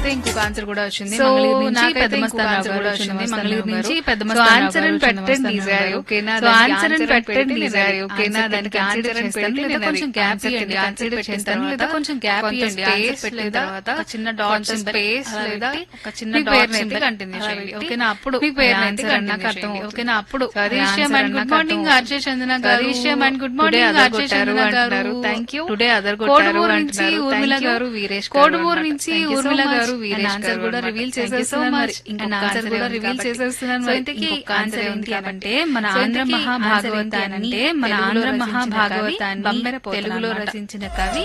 ఇంకొక ఆన్సర్ కూడా వచ్చింది సో మంగళగిరి నుంచి నాకైతే పెద్దమస్తాన్ ఇంకొక రావు ఆన్సర్ గారు కూడా వచ్చింది వచ్చింది మంగళగిరి మంగళగిరి నుంచి నుంచి పెద్దమస్తాన్ ఆన్సర్ రావు అని గారు పెట్టండి వచ్చింది ఈసారి ఓకేనా సో దానికి ఆన్సర్ అని ఆన్సర్ అని పెట్టండి పెట్టండి ఈసారి ఈసారి ఓకేనా ఓకేనా దానికి దానికి ఆన్సర్ ఆన్సర్ చేస్తాను చేస్తాను లేదా లేదా కొంచెం కొంచెం గ్యాప్ గ్యాప్ ఇవ్వండి ఇవ్వండి ఆన్సర్ ఆన్సర్ చేస్తాను చేస్తాను లేదా కొంచెం గ్యాప్ కొంత ఇవ్వండి ఆన్సర్ space పెట్టిన లేదా తర్వాత ఒక చిన్న డాట్ కొంచెం సింబల్ స్పేస్ అలా లేదా పెట్టి ఒక చిన్న మీ డాట్ పేరుని సింబల్ అయితే కంటిన్యూ అలా చేయండి పెట్టి ఓకేనా అప్పుడు మీ పేరుని అయితే ఆన్సర్ continue నాకు అర్థం చేయండి. ఓకేనా అప్పుడు హరీష్యం and good morning RJ Chandana garu హరీష్యం and good Today morning other RJ కొట్టారు చందన గారు అంటున్నారు. థ్యాంక్ యూ Today other కొట్టారు కోడుమూరు నుంచి అంటున్నారు. Urmila Thank you. గారు వీరేష్ గారు కోడుమూరు అన్నమాట. నుంచి Thank you so Urmila much. Garu And Veeresh answer garu కూడా అన్నమాట. రివీల్ Thank you so చేసేస్తున్నాను much. మరి. And ఇంకొక ఆన్సర్ ఆన్సర్ కూడా కూడా రివీల్ రివీల్ చేసేస్తున్నాను సో మరి. ఇంతకీ ఇంకొక ఆన్సర్ ఆన్సర్ ఏంటి ఏంటి అంటే అంటే మన సో ఆంధ్ర ఇంతకీ మహాభాగవతాన్ని ఆన్సర్ ఏంటి అంటే మన తెలుగులో ఆంధ్ర రచించిన మహాభాగవతాన్ని కవి బమ్మెర పోతన తెలుగులో అన్నమాట. రచించిన కవి